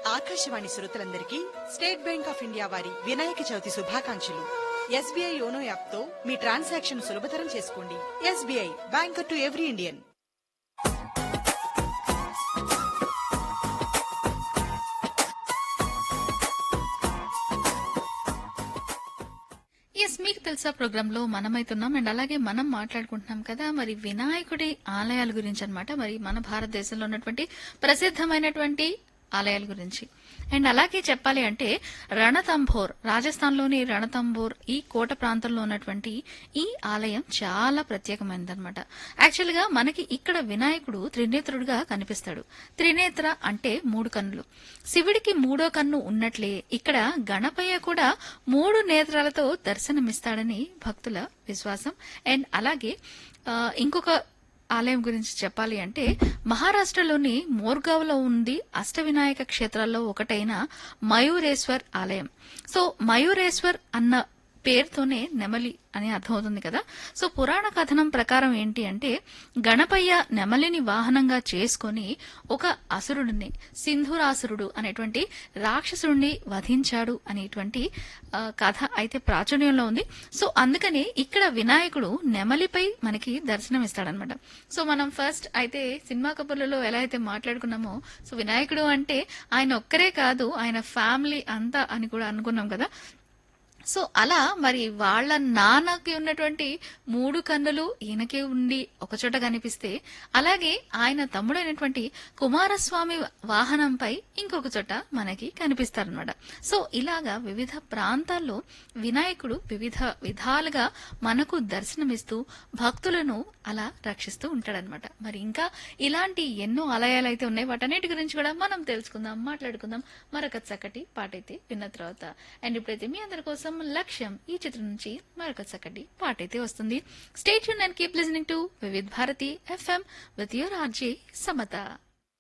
ఆకాశవాణి శ్రోతలందరికీ state bank of India వారి వినాయక చవితి శుభాకాంక్షలు ఎస్బీఐ యోనో యాప్ తో మీ ట్రాన్సాక్షన్ సులభతరం చేసుకోండి S B I banker to every Indian ఎస్ మీకు తెలుసా ప్రోగ్రామ్ లో మనమైతున్నాం అండ్ అలాగే మనం మాట్లాడుకుంటున్నాం కదా మరి వినాయకుడి ఆలయాల గురించి అన్నమాట మరి మన భారతదేశంలో ఉన్నటువంటి ప్రసిద్ధమైనటువంటి ఆలయాల గురించి అండ్ అలాగే చెప్పాలి అంటే రణతంబోర్ రాజస్థాన్లోని రణతంబోర్ ఈ కోట ప్రాంతంలో ఉన్నటువంటి ఈ ఆలయం చాలా ప్రత్యేకమైనదన్నమాట యాక్చువల్ గా మనకి ఇక్కడ వినాయకుడు త్రినేత్రుడుగా కనిపిస్తాడు త్రినేత్ర అంటే మూడు కన్నులు శివుడికి మూడో కన్ను ఉన్నట్లే ఇక్కడ గణపయ్య కూడా మూడు నేత్రాలతో దర్శనమిస్తాడని భక్తుల విశ్వాసం అండ్ అలాగే ఆ, ఇంకొక ఆలయం గురించి చెప్పాలి అంటే మహారాష్ట్రలోని మోర్గావ్లో ఉంది అష్టవినాయక క్షేత్రాల్లో ఒకటైన మయూరేశ్వర్ ఆలయం సో మయూరేశ్వర్ అన్న పేరుతోనే నెమలి అని అర్థమవుతుంది కదా సో పురాణ కథనం ప్రకారం ఏంటి అంటే గణపయ్య నెమలిని వాహనంగా చేసుకొని ఒక అసురుడిని సింధురాసురుడు అనేటువంటి రాక్షసుడిని వధించాడు అనేటువంటి ఆ, కథ అయితే ప్రాచుర్యంలో ఉంది సో అందుకని ఇక్కడ వినాయకుడు నెమలిపై మనకి దర్శనం ఇస్తాడనమాట సో మనం ఫస్ట్ అయితే సినిమా కబుర్లలో ఎలా అయితే మాట్లాడుకున్నామో సో వినాయకుడు అంటే ఆయన ఒక్కరే కాదు ఆయన ఫ్యామిలీ అంతా అని కూడా అనుకున్నాం కదా సో అలా మరి వాళ్ళ నాన్నకి ఉన్నటువంటి మూడు కన్నులు ఈయనకే ఉండి ఒకచోట కనిపిస్తే అలాగే ఆయన తమ్ముడైనటువంటి కుమారస్వామి వాహనంపై ఇంకొక చోట మనకి కనిపిస్తారనమాట సో ఇలాగా వివిధ ప్రాంతాల్లో వినాయకుడు వివిధ విధాలుగా మనకు దర్శనమిస్తూ భక్తులను అలా రక్షిస్తూ ఉంటాడనమాట మరి ఇంకా ఇలాంటి ఎన్నో ఆలయాలు అయితే ఉన్నాయి వాటన్నిటి గురించి కూడా మనం తెలుసుకుందాం మాట్లాడుకుందాం మరొక చక్కటి పాట అయితే విన్న తర్వాత అండ్ ఇప్పుడైతే మీ అందరి కోసం లక్ష్యం ఈ చిత్రం నుంచి మరొక చక్కటి పాట అయితే వస్తుంది స్టేట్ యూన్ and keep listening to Vividh Bharati F M with your R J Samata